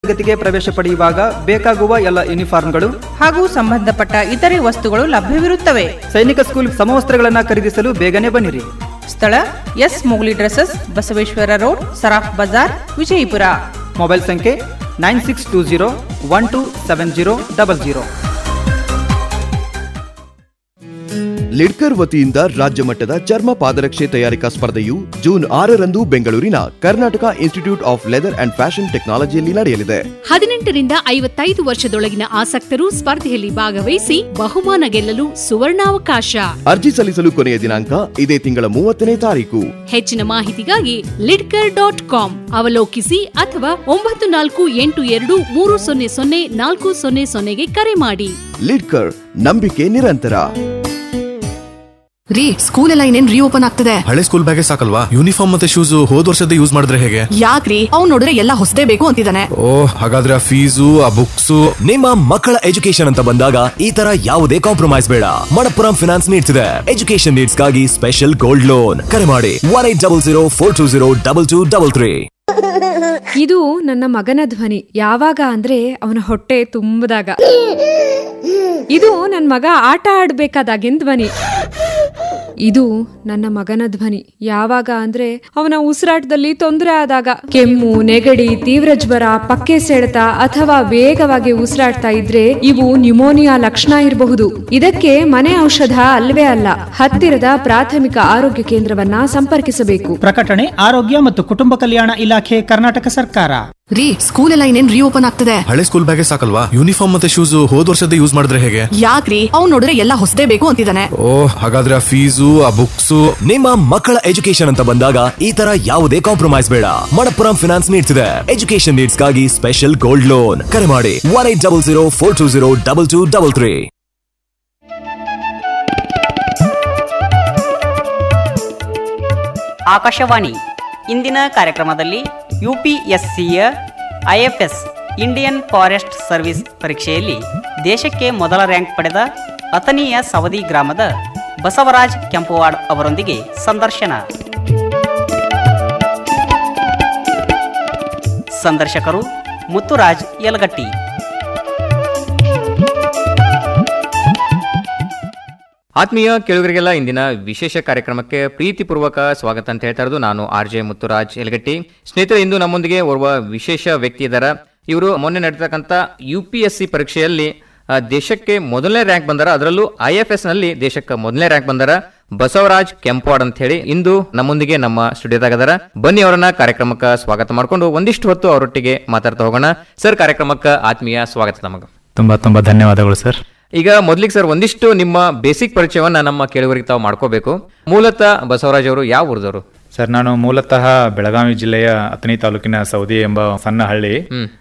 ತರಗತಿಗೆ ಪ್ರವೇಶ ಪಡೆಯುವಾಗ ಬೇಕಾಗುವ ಎಲ್ಲ ಯೂನಿಫಾರ್ಮ್ಗಳು ಹಾಗೂ ಸಂಬಂಧಪಟ್ಟ ಇತರೆ ವಸ್ತುಗಳು ಲಭ್ಯವಿರುತ್ತವೆ ಸೈನಿಕ ಸ್ಕೂಲ್ ಸಮವಸ್ತ್ರಗಳನ್ನು ಖರೀದಿಸಲು ಬೇಗನೆ ಬನ್ನಿರಿ ಸ್ಥಳ S Mogli dresses Basaveshwara road Saraf Bazar Vijayapura mobile ಸಂಖ್ಯೆ nine six two zero one two seven zero double zero Lidkar ವತಿಯಿಂದ ರಾಜ್ಯ ಮಟ್ಟದ ಚರ್ಮ ಪಾದರಕ್ಷೆ ತಯಾರಿಕಾ ಸ್ಪರ್ಧೆಯು ಜೂನ್ ಆರರಂದು ಬೆಂಗಳೂರಿನ Karnataka institute of leather and fashion ಟೆಕ್ನಾಲಜಿಯಲ್ಲಿ ನಡೆಯಲಿದೆ ಹದಿನೆಂಟರಿಂದ ಐವತ್ತೈದು ವರ್ಷದೊಳಗಿನ ಆಸಕ್ತರು ಸ್ಪರ್ಧೆಯಲ್ಲಿ ಭಾಗವಹಿಸಿ ಬಹುಮಾನ ಗೆಲ್ಲಲು ಸುವರ್ಣಾವಕಾಶ ಅರ್ಜಿ ಸಲ್ಲಿಸಲು ಕೊನೆಯ ದಿನಾಂಕ ಇದೇ ತಿಂಗಳ ಮೂವತ್ತನೇ ತಾರೀಕು ಹೆಚ್ಚಿನ ಮಾಹಿತಿಗಾಗಿ ಲಿಡ್ಕರ್ ಡಾಟ್ ಕಾಮ್ ಅವಲೋಕಿಸಿ ಅಥವಾ ಒಂಬತ್ತು ನಾಲ್ಕು ಎಂಟು ಎರಡು ಮೂರು ಸೊನ್ನೆ ಸೊನ್ನೆ ನಾಲ್ಕು ಸೊನ್ನೆ ಸೊನ್ನೆಗೆ ಕರೆ ಮಾಡಿ ಲಿಡ್ಕರ್ ನಂಬಿಕೆ ನಿರಂತರ ರೀ ಸ್ಕೂಲ್ ಎಲ್ಲ ಇನ್ನೇನ್ ರೀಓಪನ್ ಆಗ್ತದೆ ಹಳೆ ಸ್ಕೂಲ್ ಬ್ಯಾಗೇ ಸಾಕಲ್ವಾ ಯೂನಿಫಾರ್ಮ್ ಮತ್ತೆ ಶೂಸ್ ಹೋದ್ ವರ್ಷದ ಯೂಸ್ ಮಾಡಿದ್ರೆ ಹೇಗೆ ಯಾಕ್ರಿ ಅವ್ನ್ ನೋಡಿದ್ರೆ ಎಲ್ಲ ಹೊಸದೇ ಬೇಕು ಅಂತಿದ್ದಾನೆ ಓ ಹಾಗಾದ್ರೆ ಆ ಫೀಸು ಆ ಬುಕ್ಸ್ ನಿಮ್ಮ ಮಕ್ಕಳ ಎಜುಕೇಶನ್ ಅಂತ ಬಂದಾಗ ಈ ತರ ಯಾವುದೇ ಕಾಂಪ್ರಮೈಸ್ ಬೇಡ ಮಣಪ್ಪುರಂ ಫಿನಾನ್ಸ್ ನೀಡ್ಸ್ ಇದೆ ಎಜುಕೇಶನ್ ನೀಡ್ಸ್ ಗಾಗಿ ಸ್ಪೆಷಲ್ ಗೋಲ್ಡ್ ಲೋನ್ ಕರೆ ಮಾಡಿ one eight double zero four two zero double two double three ಇದು ನನ್ನ ಮಗನ ಧ್ವನಿ ಯಾವಾಗ ಅಂದ್ರೆ ಅವನ ಹೊಟ್ಟೆ ತುಂಬದಾಗ ಇದು ನನ್ನ ಮಗ ಆಟ ಆಡ್ಬೇಕಾದಾಗಿನ ಧ್ವನಿ ಇದು ನನ್ನ ಮಗನ ಧ್ವನಿ ಯಾವಾಗ ಅಂದ್ರೆ ಅವನ ಉಸಿರಾಟದಲ್ಲಿ ತೊಂದರೆ ಆದಾಗ ಕೆಮ್ಮು ನೆಗಡಿ ತೀವ್ರ ಜ್ವರ ಪಕ್ಕೆ ಸೆಳೆತ ಅಥವಾ ವೇಗವಾಗಿ ಉಸಿರಾಡ್ತಾ ಇದ್ರೆ ಇವು ನ್ಯುಮೋನಿಯಾ ಲಕ್ಷಣ ಇರಬಹುದು ಇದಕ್ಕೆ ಮನೆ ಔಷಧ ಅಲ್ವೇ ಅಲ್ಲ ಹತ್ತಿರದ ಪ್ರಾಥಮಿಕ ಆರೋಗ್ಯ ಕೇಂದ್ರವನ್ನ ಸಂಪರ್ಕಿಸಬೇಕು ಪ್ರಕಟಣೆ ಆರೋಗ್ಯ ಮತ್ತು ಕುಟುಂಬ ಕಲ್ಯಾಣ ಇಲಾಖೆ ಕರ್ನಾಟಕ ಸರ್ಕಾರ ರೀ ಸ್ಕೂಲ್ ಎಲ್ಲ ಇನ್ನೇನ್ ರೀಓಪನ್ ಆಗ್ತದೆ ಹಳೆ ಸ್ಕೂಲ್ ಬ್ಯಾಗೇ ಸಾಕಲ್ವಾ ಯೂನಿಫಾರ್ಮ್ ಮತ್ತೆ ಶೂಸ್ ಹೋದ್ ವರ್ಷದ ಯೂಸ್ ಮಾಡಿದ್ರೆ ಹೇಗೆ ಯಾಕ್ರಿ ಅವ್ನ್ ನೋಡಿದ್ರೆ ಎಲ್ಲ ಹೊಸದೇ ಬೇಕು ಅಂತಿದ್ದಾನೆ ಓ ಹಾಗಾದ್ರೆ ಆ ಫೀಸು ಆ ಬುಕ್ಸ್ ನಿಮ್ಮ ಮಕ್ಕಳ ಎಜುಕೇಶನ್ ಅಂತ ಬಂದಾಗ ಈ ತರ ಯಾವುದೇ ಕಾಂಪ್ರಮೈಸ್ ಬೇಡ ಮಣಪ್ಪುರಂ ಫಿನಾನ್ಸ್ ನೀಡ್ಸ್ ಇದೆ ಎಜುಕೇಶನ್ ನೀಡ್ಸ್ ಗಾಗಿ ಸ್ಪೆಷಲ್ ಗೋಲ್ಡ್ ಲೋನ್ ಕರೆ ಮಾಡಿ one eight double zero four two zero double two double three Akashvani ಇಂದಿನ ಕಾರ್ಯಕ್ರಮದಲ್ಲಿ ಯುಪಿಎಸ್ಸಿಯ ಐಎಫ್ಎಸ್ ಇಂಡಿಯನ್ ಫಾರೆಸ್ಟ್ ಸರ್ವಿಸ್ ಪರೀಕ್ಷೆಯಲ್ಲಿ ದೇಶಕ್ಕೆ ಮೊದಲ ರ್ಯಾಂಕ್ ಪಡೆದ ಅಥಣಿಯ ಸವದಿ ಗ್ರಾಮದ ಬಸವರಾಜ್ ಕೆಂಪುವಾಡ್ ಅವರೊಂದಿಗೆ ಸಂದರ್ಶನ ಸಂದರ್ಶಕರು ಮುತ್ತುರಾಜ್ ಯಲಗಟ್ಟಿ ಆತ್ಮೀಯ ಕೇಳುಗರಿಗೆಲ್ಲ ಇಂದಿನ ವಿಶೇಷ ಕಾರ್ಯಕ್ರಮಕ್ಕೆ ಪ್ರೀತಿಪೂರ್ವಕ ಸ್ವಾಗತ ಅಂತ ಹೇಳ್ತಾ ಇರೋದು ನಾನು ಆರ್ ಜೆ ಮುತ್ತುರಾಜ್ ಯಲಗಟ್ಟಿ ಸ್ನೇಹಿತರೆ ಇಂದು ನಮ್ಮೊಂದಿಗೆ ಓರ್ವ ವಿಶೇಷ ವ್ಯಕ್ತಿ ಇದ್ದಾರೆ ಇವರು ಮೊನ್ನೆ ನಡೆತಕ್ಕಂಥ ಯು ಪಿ ಎಸ್ ಸಿ ಪರೀಕ್ಷೆಯಲ್ಲಿ ಆ, ದೇಶಕ್ಕೆ ಮೊದಲನೇ ರ್ಯಾಂಕ್ ಬಂದಾರ ಅದರಲ್ಲೂ ಐ ಎಫ್ ಎಸ್ ನಲ್ಲಿ ದೇಶಕ್ಕೆ ಮೊದಲನೇ ರ್ಯಾಂಕ್ ಬಂದಾರ ಬಸವರಾಜ್ ಕೆಂಪವಾಡ್ ಅಂತ ಹೇಳಿ ಇಂದು ನಮ್ಮೊಂದಿಗೆ ನಮ್ಮ ಸ್ಟುಡಿಯೋದಾಗ ಅದರ ಬನ್ನಿ ಅವರನ್ನ ಕಾರ್ಯಕ್ರಮಕ್ಕೆ ಸ್ವಾಗತ ಮಾಡ್ಕೊಂಡು ಒಂದಿಷ್ಟು ಹೊತ್ತು ಅವರೊಟ್ಟಿಗೆ ಮಾತಾಡ್ತಾ ಹೋಗೋಣ ಸರ್ ಕಾರ್ಯಕ್ರಮಕ್ಕೆ ಆತ್ಮೀಯ ಸ್ವಾಗತ ನಮಗೆ ತುಂಬಾ ತುಂಬಾ ಧನ್ಯವಾದಗಳು ಸರ್ ಈಗ ಮೊದ್ಲಿಗೆ ಸರ್ ಒಂದಿಷ್ಟು ನಿಮ್ಮ ಬೇಸಿಕ್ ಪರಿಚಯವನ್ನ ನಮ್ಮ ಕೇಳುವರಿಗೆ ತಾವು ಮಾಡ್ಕೋಬೇಕು ಮೂಲತಃ ಬಸವರಾಜ್ ಅವರು ಯಾವ ಊರದವರು ಸರ್ ನಾನು ಮೂಲತಃ ಬೆಳಗಾವಿ ಜಿಲ್ಲೆಯ ಅಥಣಿ ತಾಲೂಕಿನ ಸೌದಿ ಎಂಬ ಸಣ್ಣ ಹಳ್ಳಿ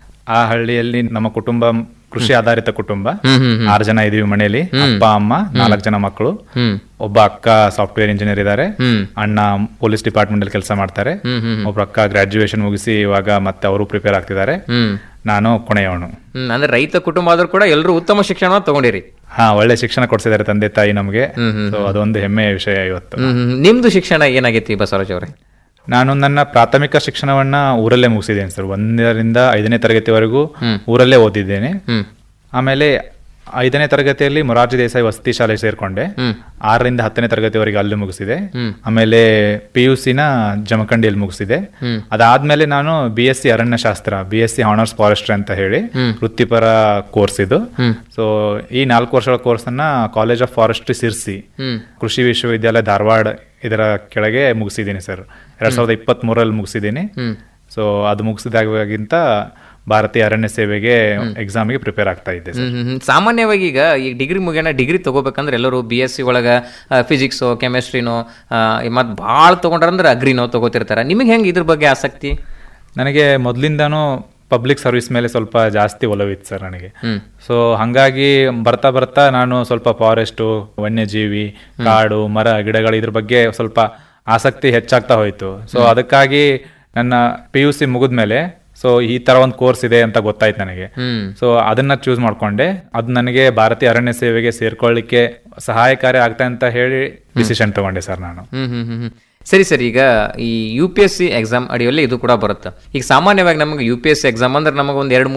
ಆ ಹಳ್ಳಿಯಲ್ಲಿ ನಮ್ಮ ಕುಟುಂಬ ಕೃಷಿ ಆಧಾರಿತ ಕುಟುಂಬ ಹ್ಮ್, ಹ್ಮ್, ಹ್ಮ್. ಆರು ಜನ ಇದೀವಿ ಮನೆಯಲ್ಲಿ ಹ್ಮ್. ಅಪ್ಪ ಅಮ್ಮ ನಾಲ್ಕು ಜನ ಮಕ್ಕಳು ಹ್ಮ್. ಒಬ್ಬ ಅಕ್ಕ ಸಾಫ್ಟ್ವೇರ್ ಇಂಜಿನಿಯರ್ ಇದ್ದಾರೆ ಹ್ಮ್. ಅಣ್ಣ ಪೊಲೀಸ್ ಡಿಪಾರ್ಟ್ಮೆಂಟ್ ಅಲ್ಲಿ ಕೆಲಸ ಮಾಡ್ತಾರೆ ಹ್ಮ್, ಹ್ಮ್, ಹ್ಮ್. ಒಬ್ಬ ಅಕ್ಕ ಗ್ರಾಡ್ಯುಯೇಷನ್ ಮುಗಿಸಿ ಇವಾಗ ಮತ್ತೆ ಅವರು ಪ್ರಿಪೇರ್ ಆಗ್ತಿದ್ದಾರೆ ಹ್ಮ್. ನಾನು ಕೊನೆಯವನು ಹ್ಮ್ ಅಂದ್ರೆ ರೈತ ಕುಟುಂಬ ಆದ್ರೂ ಕೂಡ ಎಲ್ಲರೂ ಉತ್ತಮ ಶಿಕ್ಷಣ ತಗೊಂಡಿರಿ ಹಾ ಒಳ್ಳೆ ಶಿಕ್ಷಣ ಕೊಡ್ಸಿದ್ದಾರೆ ತಂದೆ ತಾಯಿ ನಮಗೆ ಹ್ಮ್, ಹ್ಮ್, ಸೊ ಅದೊಂದು ಹೆಮ್ಮೆಯ ವಿಷಯ ಇವತ್ತು ಹ್ಮ್, ಹ್ಮ್. ನಿಮ್ದು ಶಿಕ್ಷಣ ಏನಾಗೈತಿ ಬಸವರಾಜ್ ಅವರೇ ನಾನು ನನ್ನ ಪ್ರಾಥಮಿಕ ಶಿಕ್ಷಣವನ್ನ ಊರಲ್ಲೇ ಮುಗಿಸಿದ್ದೇನೆ ಸರ್ ಒಂದರಿಂದ ಐದನೇ ತರಗತಿವರೆಗೂ ಊರಲ್ಲೇ ಓದಿದ್ದೇನೆ ಆಮೇಲೆ ಐದನೇ ತರಗತಿಯಲ್ಲಿ ಮೊರಾರ್ಜಿ ದೇಸಾಯಿ ವಸತಿ ಶಾಲೆ ಸೇರ್ಕೊಂಡೆ ಆರರಿಂದ ಹತ್ತನೇ ತರಗತಿವರೆಗೆ ಅಲ್ಲಿ ಮುಗಿಸಿದೆ ಆಮೇಲೆ ಪಿ ಯು ಸಿನ ಜಮಖಂಡಿಯಲ್ಲಿ ಮುಗಿಸಿದೆ ಅದಾದ್ಮೇಲೆ ನಾನು ಬಿ ಎಸ್ ಸಿ ಅರಣ್ಯಶಾಸ್ತ್ರ B S C honours forestry ಅಂತ ಹೇಳಿ ವೃತ್ತಿಪರ ಕೋರ್ಸ್ ಇದು ಸೊ ಈ ನಾಲ್ಕು ವರ್ಷಗಳ ಕೋರ್ಸ್ ಅನ್ನ ಕಾಲೇಜ್ ಆಫ್ ಫಾರೆಸ್ಟ್ರಿ ಸಿರ್ಸಿ ಕೃಷಿ ವಿಶ್ವವಿದ್ಯಾಲಯ ಧಾರವಾಡ ಇದರ ಕೆಳಗೆ ಮುಗಿಸಿದ್ದೀನಿ ಸರ್ ಎರಡ್ ಸಾವಿರದ ಇಪ್ಪತ್ತ್ ಮೂರಲ್ಲಿ ಮುಗಿಸಿದ್ದೀನಿ ಸೊ ಅದು ಮುಗಿಸಿದಾಗಿಂತ ಭಾರತೀಯ ಅರಣ್ಯ ಸೇವೆಗೆ ಎಕ್ಸಾಮಿಗೆ ಪ್ರಿಪೇರ್ ಆಗ್ತಾ ಇದ್ದೆ ಸರ್ ಹ್ಮ್, ಹ್ಮ್, ಹ್ಮ್. ಸಾಮಾನ್ಯವಾಗಿ ಈಗ ಈ ಡಿಗ್ರಿ ಮುಗಿಯೋಣ ಡಿಗ್ರಿ ತಗೋಬೇಕಂದ್ರೆ ಎಲ್ಲರೂ ಬಿ ಎಸ್ ಸಿ ಒಳಗ ಫಿಸಿಕ್ಸು ಕೆಮಿಸ್ಟ್ರಿನೋ ಮತ್ತು ಭಾಳ ತಗೊಂಡ್ರಂದ್ರೆ ಅಗ್ರಿನೋ ತಗೋತಿರ್ತಾರೆ ನಿಮಗೆ ಹೆಂಗೆ ಇದ್ರ ಬಗ್ಗೆ ಆಸಕ್ತಿ ನನಗೆ ಮೊದಲಿಂದಾನು ಪಬ್ಲಿಕ್ ಸರ್ವಿಸ್ ಮೇಲೆ ಸ್ವಲ್ಪ ಜಾಸ್ತಿ ಒಲವಿತ್ತು ಸರ್ ನನಗೆ ಹ್ಮ್. ಸೊ ಹಂಗಾಗಿ ಬರ್ತಾ ಬರ್ತಾ ನಾನು ಸ್ವಲ್ಪ ಫಾರೆಸ್ಟು ವನ್ಯಜೀವಿ ಕಾಡು ಮರ ಗಿಡಗಳು ಇದ್ರ ಬಗ್ಗೆ ಸ್ವಲ್ಪ ಆಸಕ್ತಿ ಹೆಚ್ಚಾಗ್ತಾ ಹೋಯ್ತು ಸೊ ಅದಕ್ಕಾಗಿ ನನ್ನ ಪಿ ಯು ಸಿ ಮುಗಿದ್ಮೇಲೆ ಸೊ ಈ ತರ ಒಂದು ಕೋರ್ಸ್ ಇದೆ ಅಂತ ಗೊತ್ತಾಯ್ತು ನನಗೆ ಹ್ಮ್. ಸೊ ಅದನ್ನ ಚೂಸ್ ಮಾಡ್ಕೊಂಡೆ ಅದು ನನಗೆ ಭಾರತೀಯ ಅರಣ್ಯ ಸೇವೆಗೆ ಸೇರ್ಕೊಳ್ಳಿಕ್ಕೆ ಸಹಾಯಕಾರಿ ಆಗ್ತಾ ಅಂತ ಹೇಳಿ ಡಿಸಿಷನ್ ತಗೊಂಡೆ ಸರ್ ನಾನು ಹ್ಮ್ ಹ್ಮ್ ಹ್ಮ್ ಹ್ಮ್. ಸರಿ ಸರಿ ಈಗ ಈ U P S C exam ಅಡಿಯಲ್ಲಿ ಇದು ಕೂಡ ಬರುತ್ತೆ ಈಗ ಸಾಮಾನ್ಯವಾಗಿ ನಮಗೆ U P S C exam ಅಂದ್ರೆ ನಮಗೆ ಒಂದು ಎರಡು